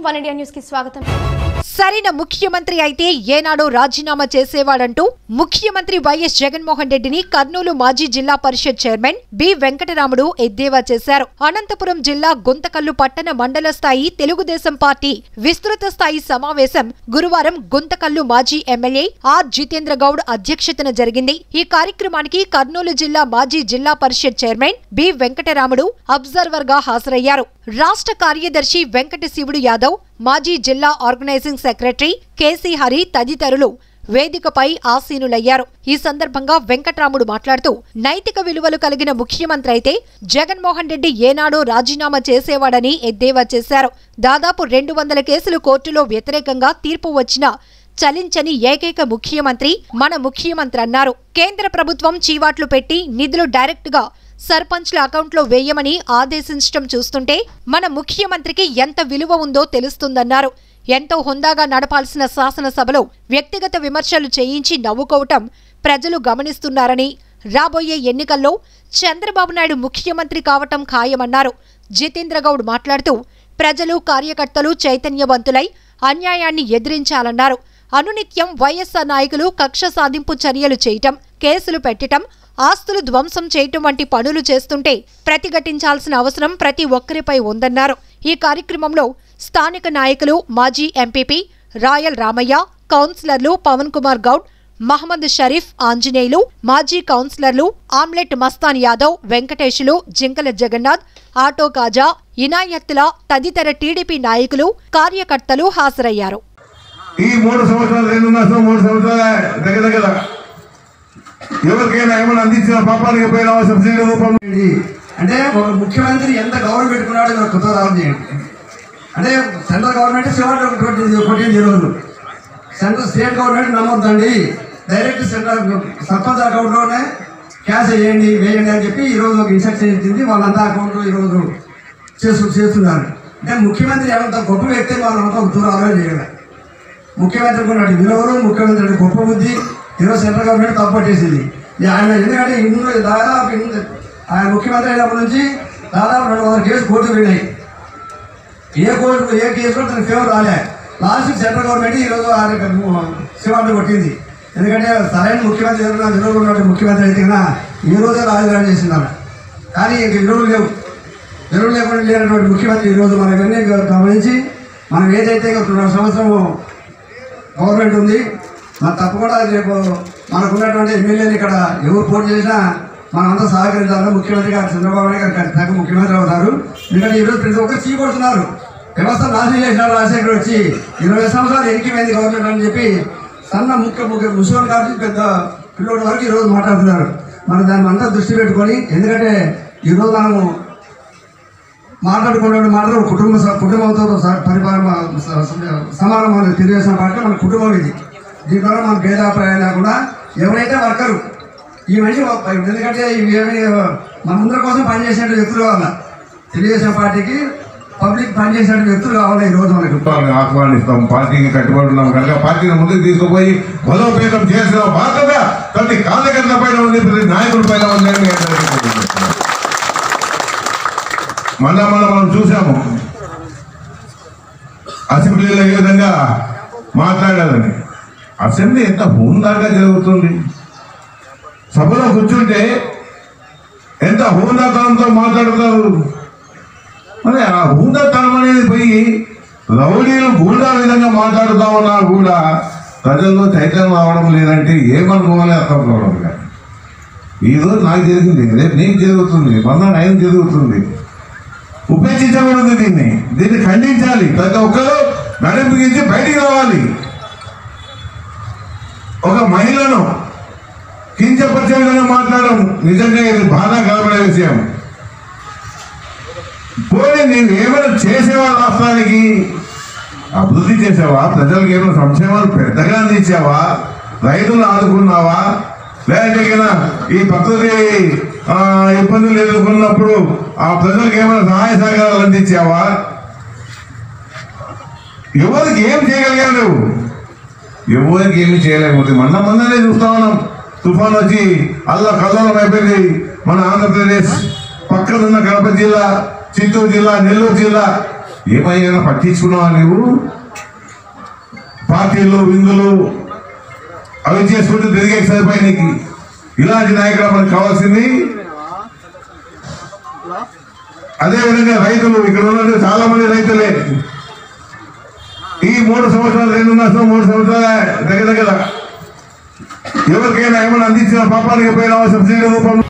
One India news కి స్వాగతం సరైన ముఖ్యమంత్రి అయితే ఏనాడో రాజీనామా చేసేవాడంటూ ముఖ్యమంత్రి వైఎస్ జగన్మోహన్ రెడ్డిని కర్నూలు మాజీ జిల్లా పరిషత్ చైర్మన్ బి వెంకటరాముడు ఎద్దేవా చేశారు అనంతపురం జిల్లా గుంతకల్లు పట్టణ మండల స్థాయి తెలుగుదేశం పార్టీ విస్తృత స్థాయి సమావేశం గురువారం గుంతకల్లు మాజీ ఎమ్మెల్యే ఆర్ జితేంద్ర గౌడ్ అధ్యక్షతన జరిగింది ఈ కార్యక్రమానికి కర్నూలు జిల్లా మాజీ zilla parishad chairman B Venkataramudu observer గా హాజరయ్యారు రాష్ట్ర కార్యదర్శి వెంకట శివుడు యాదవ్ మాజీ జిల్లా ఆర్గనైజింగ్ సెక్రటరీ కేసీ హరి తదితరులు వేదికపై ఆసీనులయ్యారు ఈ సందర్భంగా వెంకట్రాముడు మాట్లాడుతూ నైతిక విలువలు కలిగిన ముఖ్యమంత్రి అయితే జగన్మోహన్ రెడ్డి ఏనాడో రాజీనామా చేసేవాడని ఎద్దేవా చేశారు దాదాపు రెండు వందల కేసులు కోర్టులో వ్యతిరేకంగా తీర్పు వచ్చినా చలించని ఏకైక ముఖ్యమంత్రి మన ముఖ్యమంత్రి అన్నారు కేంద్ర ప్రభుత్వం చీవాట్లు పెట్టి నిధులు డైరెక్ట్గా సర్పంచ్ల అకౌంట్లో వేయమని ఆదేశించడం చూస్తుంటే మన ముఖ్యమంత్రికి ఎంత విలువ ఉందో తెలుస్తుందన్నారు ఎంతో హుందాగా నడపాల్సిన శాసనసభలో వ్యక్తిగత విమర్శలు చేయించి నవ్వుకోవటం ప్రజలు గమనిస్తున్నారని రాబోయే ఎన్నికల్లో చంద్రబాబు నాయుడు ముఖ్యమంత్రి కావటం ఖాయమన్నారు జితేంద్ర గౌడ్ మాట్లాడుతూ ప్రజలు కార్యకర్తలు చైతన్యవంతులై అన్యాయాన్ని ఎదిరించాలన్నారు అనునిత్యం వైఎస్ఆర్ నాయకులు కక్ష సాధింపు చర్యలు చేయటం కేసులు పెట్టటం ఆస్తులు ధ్వంసం చేయటం వంటి పనులు చేస్తుంటే ప్రతిఘటించాల్సిన అవసరం ప్రతి ఒక్కరిపై ఉందన్నారు ఈ కార్యక్రమంలో స్థానిక నాయకులు మాజీ ఎంపీపీ రాయల్ రామయ్య కౌన్సిలర్లు పవన్ కుమార్ గౌడ్ మహమ్మద్ షరీఫ్ ఆంజనేయులు మాజీ కౌన్సిలర్లు ఆమ్లెట్ మస్తాన్ యాదవ్ వెంకటేశులు జింకల జగన్నాథ్ ఆటో కాజా ఇనాయత్తుల తదితర టీడీపీ నాయకులు కార్యకర్తలు హాజరయ్యారు ఈ మూడు సంవత్సరాలు రెండున్నర సంవత్సరాలు, మూడు సంవత్సరాల దగ్గర దగ్గర ఎవరికైనా ఏమైనా అందించిన పాపానికి పోయినా సబ్సిడీ రూపంలో ఇది అంటే ఒక ముఖ్యమంత్రి ఎంత గౌరవం పెట్టుకున్నాడో మీరు కొత్త రావడం చేయండి అంటే సెంట్రల్ గవర్నమెంట్ శివాడు కొట్టింది ఈరోజు సెంట్రల్ స్టేట్ గవర్నమెంట్ నమ్మొద్దండి డైరెక్ట్ సెంట్రల్ సర్పంచ్ అకౌంట్లోనే క్యాష్ వేయండి వేయండి అని చెప్పి ఈరోజు ఒక ఇన్స్ట్రక్షన్ ఇచ్చింది వాళ్ళంతా అకౌంట్ ఈరోజు చేస్తూ చేస్తున్నారు అంటే ముఖ్యమంత్రి ఏమంత గొప్ప వ్యక్తి వాళ్ళంతా ఒక దూరం ఆలోచన చేయాలి ముఖ్యమంత్రికి ఉన్నటువంటి విలువలు ముఖ్యమంత్రి గొప్ప బుద్ధి ఈరోజు సెంట్రల్ గవర్నమెంట్ తప్పట్టేసింది ఈ ఆయన ఎందుకంటే ఇందులో దాదాపు ఇన్ని- ఆయన ముఖ్యమంత్రి అయినప్పటి నుంచి దాదాపు రెండు వందల కేసులు కోర్టు వెళ్ళాయి ఏ కోర్టు ఏ కేసులో తన ఫేవర్ రాలే లాస్ట్ సెంట్రల్ గవర్నమెంట్ ఈరోజు ఆయన శివాన్ని కొట్టింది ఎందుకంటే సరైన ముఖ్యమంత్రి ఎవరైనా విలువలు ఉన్నటువంటి ముఖ్యమంత్రి అయితే కన్నా ఈ రోజే రాజధాని చేస్తున్నారు కానీ ఇంక విలువలు లేవు విలువలు లేకుండా లేనటువంటి ముఖ్యమంత్రి ఈరోజు మనం ఇవన్నీ గమనించి మనం ఏదైతే ఒక రెండు సంవత్సరము గవర్నమెంట్ ఉంది మరి తప్పకుండా రేపు మనకు ఉన్నటువంటి ఎమ్మెల్యేలు ఇక్కడ ఎవరు పోటీ చేసినా మనమంతా సహకరించాలని ముఖ్యమంత్రి గారు చంద్రబాబు నాయుడు గారు ఖచ్చితంగా ముఖ్యమంత్రి అవుతారు ఎందుకంటే ఈరోజు ప్రతి ఒక్కరు చీకొడుతున్నారు వ్యవస్థ నాశనం చేసినారు రాజశేఖర్ వచ్చి ఇరవై సంవత్సరాలు ఎనికిపోయింది గవర్నమెంట్ అని చెప్పి సన్న ముఖ్య ముఖ్య ముసలి కాబట్టి పెద్ద పిల్లోడి వరకు ఈరోజు మాట్లాడుతున్నారు మనం దాన్ని అంతా దృష్టి పెట్టుకొని ఎందుకంటే ఈరోజు మనము మాట్లాడుకునే మాత్రం కుటుంబ స- కుటుంబంతో స- పరిపాలన స- స- సమానం మన తెలుగుదేశం పార్టీ మన కుటుంబం ఇది దీని ద్వారా మన భేదాభిప్రాయం లేకుండా ఎవరైతే వర్కరు ఈ మనిషి ఒక- ఎందుకంటే ఇవి ఏమి మనందరి కోసం పనిచేసినట్టు వ్యక్తులు కావాల తెలుగుదేశం పార్టీకి పబ్లిక్ పనిచేసినట్టు వ్యక్తులు కావాలి ఈ రోజు మనకు ప్రభుత్వాన్ని ఆహ్వానిస్తాం పార్టీకి కట్టుబడి ఉన్నాం కనుక పార్టీని ముందుకు తీసుకుపోయి బలోపేతం చేసిన బాధ్యత ప్రతి కార్యకర్త పైన ఉంది ప్రతి నాయకుడి పైన ఉంది అని నేను తెలియజేస్తున్నాను. మళ్ళా మనం మనం చూసాము అసెంబ్లీలో ఏ విధంగా మాట్లాడాలని అసెంబ్లీ ఎంత హుందాగా జరుగుతుంది సభలో కూర్చుంటే ఎంత హుందాతనంతో మాట్లాడతారు మరి ఆ హూందతనం అనేది పోయి రౌడీలు గూండా విధంగా మాట్లాడుతా ఉన్నా కూడా ప్రజల్లో చైతన్యం రావడం లేదంటే ఏమనుకోవాలి అర్థం కావడం లేదు ఈ రోజు నాకు జరిగింది రేపు నీకు జరుగుతుంది మొన్న నయం జరుగుతుంది ఉపేక్షించకూడదు దీన్ని దీన్ని ఖండించాలి ప్రతి ఒక్కరూ నడుం బిగించి బయటికి రావాలి ఒక మహిళను కించపరిచే విధంగా మాట్లాడడం నిజంగా ఇది బాధ కలబడే విషయం పోనీ నీవు ఏమైనా చేసేవా రాష్ట్రానికి అభివృద్ధి చేసావా ప్రజలకు ఏమైనా సంక్షేమాలు పెద్దగా అందించావా రైతులు ఆదుకున్నావా లేదంటే కింద ఈ ప్రకృతి ఆ, ఇబ్బందులు ఎదుర్కొన్నప్పుడు ఆ ప్రజలకు ఏమైనా సహాయ సహకారాలు అందించావా ఎవరికి ఏం చేయగలిగావు నువ్వు ఎవరికి ఏమి చేయలేకపోతే మొన్న మొన్ననే చూస్తా ఉన్నాం తుఫాన్ వచ్చి అల్ల కల్లోలం అయిపోయింది మన ఆంధ్రప్రదేశ్ పక్కనున్న కడప జిల్లా చిత్తూరు జిల్లా నెల్లూరు జిల్లా ఏమైనా పట్టించుకున్నావా నువ్వు పార్టీలు విందులు అవి చేసుకుంటూ తిరిగే సరిపోయి నీకు ఇలాంటి నాయకులు మనకు కావాల్సింది అదే విధంగా రైతులు ఇక్కడ ఉన్న చాలా మంది రైతులే ఈ మూడు సంవత్సరాలు రెండున్నర సంవత్సరాలు, మూడు సంవత్సరాల దగ్గర దగ్గర ఎవరికైనా ఏమైనా అందించిన పాపానికి పోయిన సబ్సిడీ రూపంలో